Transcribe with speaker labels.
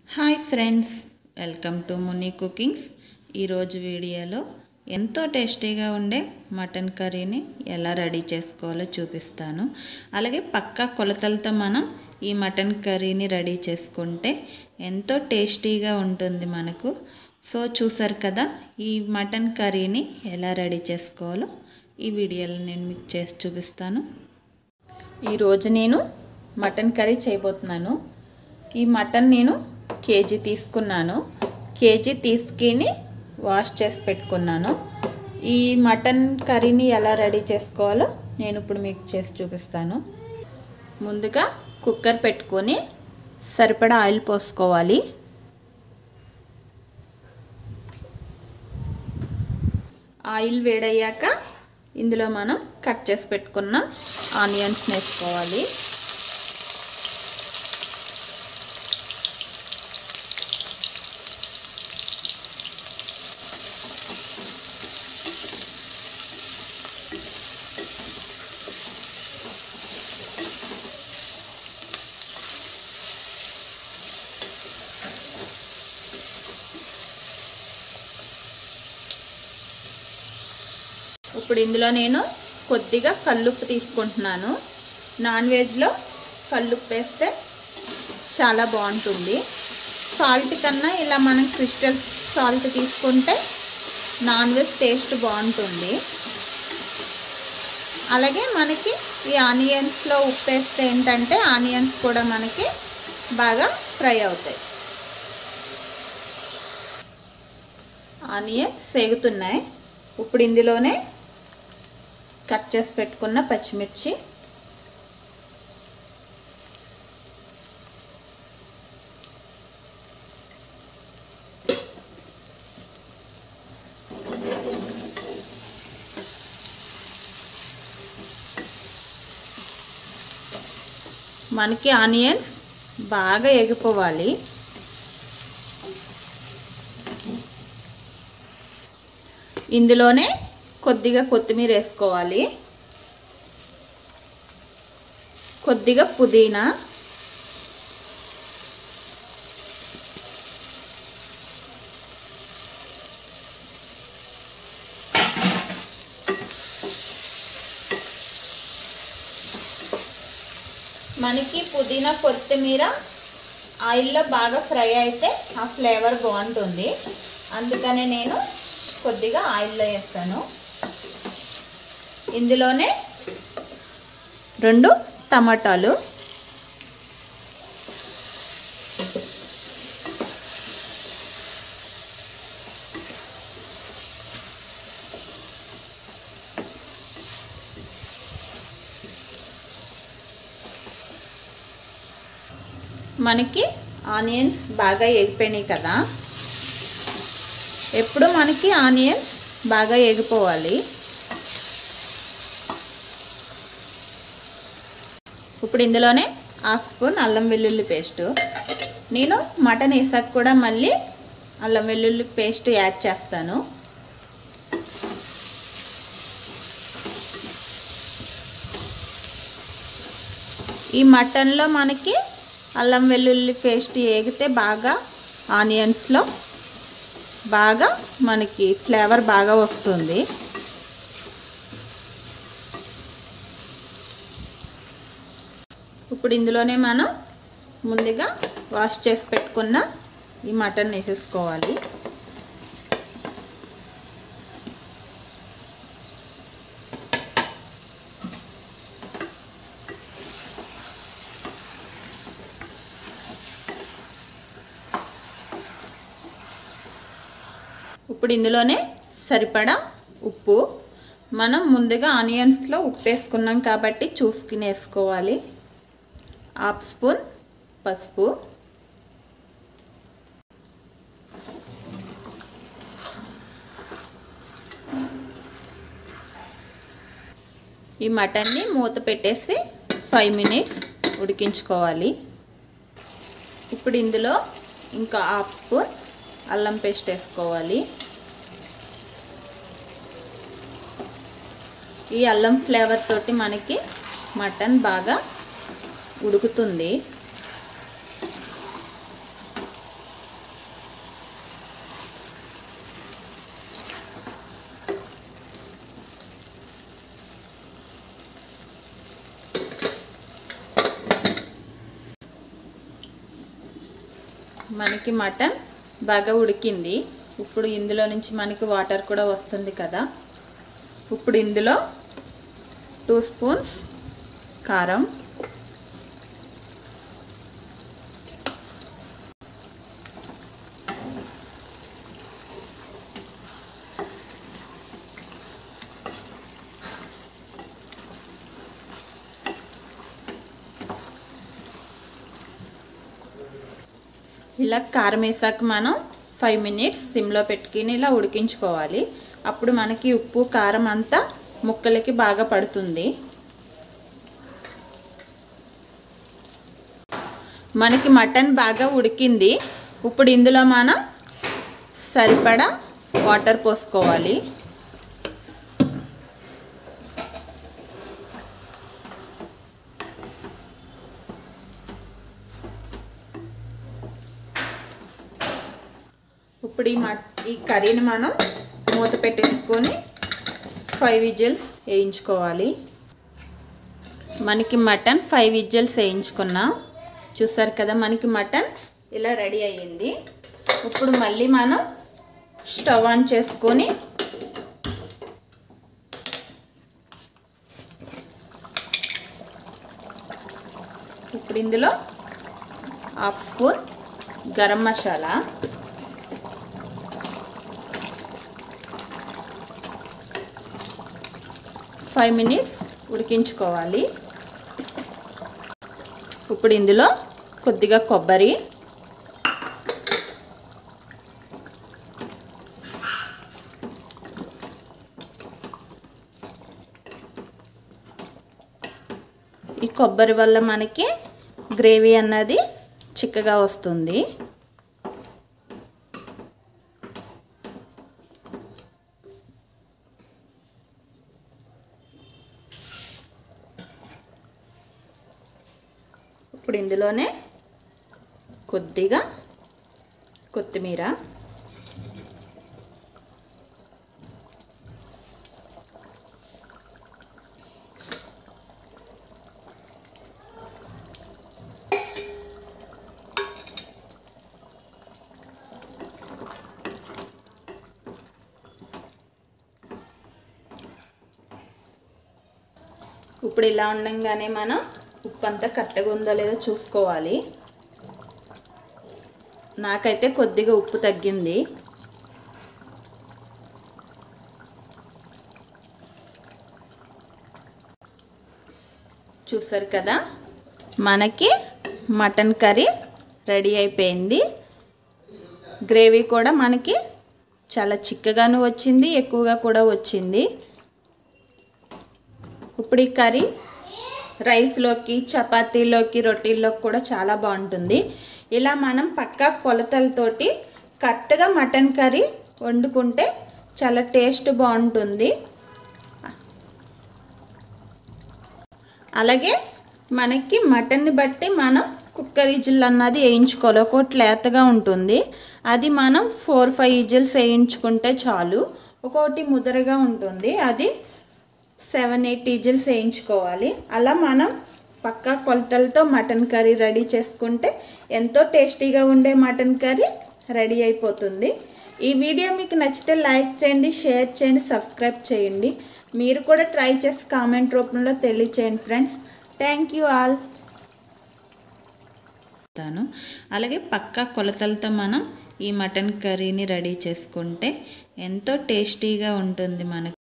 Speaker 1: hi friends welcome to Muni cookings ఈరోజు వీడియోలో ఎంతో టేస్టీగా ఉండే మటన్ కర్రీని ఎలా రెడీ చేసుకోవాలో చూపిస్తాను అలాగే పక్కా కొలతలతో మనం ఈ మటన్ కర్రీని రెడీ చేసుకుంటే ఎంతో టేస్టీగా ఉంటుంది మనకు సో చూసారు కదా ఈ మటన్ కర్రీని ఎలా రెడీ చేసుకోవాలో ఈ వీడియోలో నేను మీకు చేసి చూపిస్తాను ఈరోజు నేను మటన్ కర్రీ చేయబోతున్నాను ఈ మటన్ నేను కేజీ తీసుకున్నాను కేజీ తీసుకుని వాష్ చేసి పెట్టుకున్నాను ఈ మటన్ కర్రీని ఎలా రెడీ చేసుకోవాలో నేను ఇప్పుడు మీకు చేసి చూపిస్తాను ముందుగా కుక్కర్ పెట్టుకొని సరిపడా ఆయిల్ పోసుకోవాలి ఆయిల్ వేడయ్యాక ఇందులో మనం కట్ చేసి పెట్టుకున్న ఆనియన్స్ వేసుకోవాలి ఇప్పుడు ఇందులో నేను కొద్దిగా కల్లుప్పు తీసుకుంటున్నాను నాన్ వెజ్లో కల్లుప్పు వేస్తే చాలా బాగుంటుంది సాల్ట్ కన్నా ఇలా మనం క్రిస్టల్ సాల్ట్ తీసుకుంటే నాన్ వెజ్ టేస్ట్ బాగుంటుంది అలాగే మనకి ఈ ఆనియన్స్లో ఉప్పు వేస్తే ఏంటంటే ఆనియన్స్ కూడా మనకి బాగా ఫ్రై అవుతాయి ఆనియన్స్ సేగుతున్నాయి ఇప్పుడు ఇందులోనే కట్ చేసి పెట్టుకున్న పచ్చిమిర్చి మనకి ఆనియన్స్ బాగా ఎగిపోవాలి ఇందులోనే కొద్దిగా కొత్తిమీర వేసుకోవాలి కొద్దిగా పుదీనా మనకి పుదీనా కొత్తిమీర ఆయిల్లో బాగా ఫ్రై అయితే ఆ ఫ్లేవర్ బాగుంటుంది అందుకనే నేను కొద్దిగా ఆయిల్లో వేస్తాను ఇందులోనే రెండు టమాటాలు మనకి ఆనియన్స్ బాగా ఎగిపోయినాయి కదా ఎప్పుడు మనకి ఆనియన్స్ బాగా ఎగిపోవాలి ఇప్పుడు ఇందులోనే హాఫ్ స్పూన్ అల్లం వెల్లుల్లి పేస్ట్ నేను మటన్ వేసాక కూడా మళ్ళీ అల్లం వెల్లుల్లి పేస్ట్ యాడ్ చేస్తాను ఈ మటన్లో మనకి అల్లం వెల్లుల్లి పేస్ట్ వేగితే బాగా ఆనియన్స్లో బాగా మనకి ఫ్లేవర్ బాగా వస్తుంది ఇప్పుడు ఇందులోనే మనం ముందుగా వాష్ చేసి పెట్టుకున్న ఈ మటన్ వేసేసుకోవాలి ఇప్పుడు ఇందులోనే సరిపడా ఉప్పు మనం ముందుగా ఆనియన్స్లో ఉప్పు వేసుకున్నాం కాబట్టి చూసుకుని వేసుకోవాలి హాఫ్ స్పూన్ పసుపు ఈ మటన్ని మూత పెట్టేసి ఫైవ్ మినిట్స్ ఉడికించుకోవాలి ఇప్పుడు ఇందులో ఇంకా హాఫ్ స్పూన్ అల్లం పేస్ట్ వేసుకోవాలి ఈ అల్లం ఫ్లేవర్ తోటి మనకి మటన్ బాగా ఉడుకుతుంది మనకి మటన్ బాగా ఉడికింది ఇప్పుడు ఇందులో నుంచి మనకి వాటర్ కూడా వస్తుంది కదా ఇప్పుడు ఇందులో టూ స్పూన్స్ కారం ఇలా కారం వేసాక మనం ఫైవ్ మినిట్స్ సిమ్లో పెట్టుకుని ఇలా ఉడికించుకోవాలి అప్పుడు మనకి ఉప్పు కారం అంతా ముక్కలకి బాగా పడుతుంది మనకి మటన్ బాగా ఉడికింది ఇప్పుడు ఇందులో మనం సరిపడా వాటర్ పోసుకోవాలి ఇప్పుడు ఈ మట్ ఈ కర్రీని మనం మూత పెట్టేసుకొని ఫైవ్ విజిల్స్ వేయించుకోవాలి మనకి మటన్ ఫైవ్ విజిల్స్ వేయించుకున్నాం చూసారు కదా మనకి మటన్ ఇలా రెడీ అయ్యింది ఇప్పుడు మళ్ళీ మనం స్టవ్ ఆన్ చేసుకొని ఇప్పుడు ఇందులో half spoon garam masala five minutes ఉడికించుకోవాలి ఇప్పుడు ఇందులో కొద్దిగా కొబ్బరి ఈ కొబ్బరి వల్ల మనకి గ్రేవీ అన్నది చిక్కగా వస్తుంది ఇప్పుడు ఇందులోనే కొద్దిగా కొత్తిమీర ఇప్పుడు ఇలా ఉండగానే మనం ఉప్పు అంతా కరెక్ట్గా ఉందో లేదో చూసుకోవాలి నాకైతే కొద్దిగా ఉప్పు తగ్గింది చూసారు కదా మనకి మటన్ కర్రీ రెడీ అయిపోయింది గ్రేవీ కూడా మనకి చాలా చిక్కగాను వచ్చింది ఎక్కువగా కూడా వచ్చింది ఇప్పుడు ఈ కర్రీ రైస్లోకి చపాతీలోకి రొటీల్లోకి కూడా చాలా బాగుంటుంది ఇలా మనం పక్కా కొలతలతోటి కరెక్ట్గా మటన్ కర్రీ వండుకుంటే చాలా టేస్ట్ బాగుంటుంది అలాగే మనకి మటన్ని బట్టి మనం కుక్కర్ విజిల్ అన్నది వేయించుకోవాలి ఒకటి లేతగా ఉంటుంది అది మనం ఫోర్ ఫైవ్ విజిల్స్ వేయించుకుంటే చాలు ఒకటి ముదరగా ఉంటుంది అది సెవెన్ ఎయిట్ విజిల్స్ వేయించుకోవాలి అలా మనం పక్కా కొలతలతో మటన్ కర్రీ రెడీ చేసుకుంటే ఎంతో టేస్టీగా ఉండే మటన్ కర్రీ రెడీ అయిపోతుంది ఈ వీడియో మీకు నచ్చితే లైక్ చేయండి షేర్ చేయండి సబ్స్క్రైబ్ చేయండి మీరు కూడా ట్రై చేసి కామెంట్ రూపంలో తెలియచేయండి ఫ్రెండ్స్ థ్యాంక్ యూ ఆల్ తాను అలాగే పక్కా కొలతలతో మనం ఈ మటన్ కర్రీని రెడీ చేసుకుంటే ఎంతో టేస్టీగా ఉంటుంది మనకు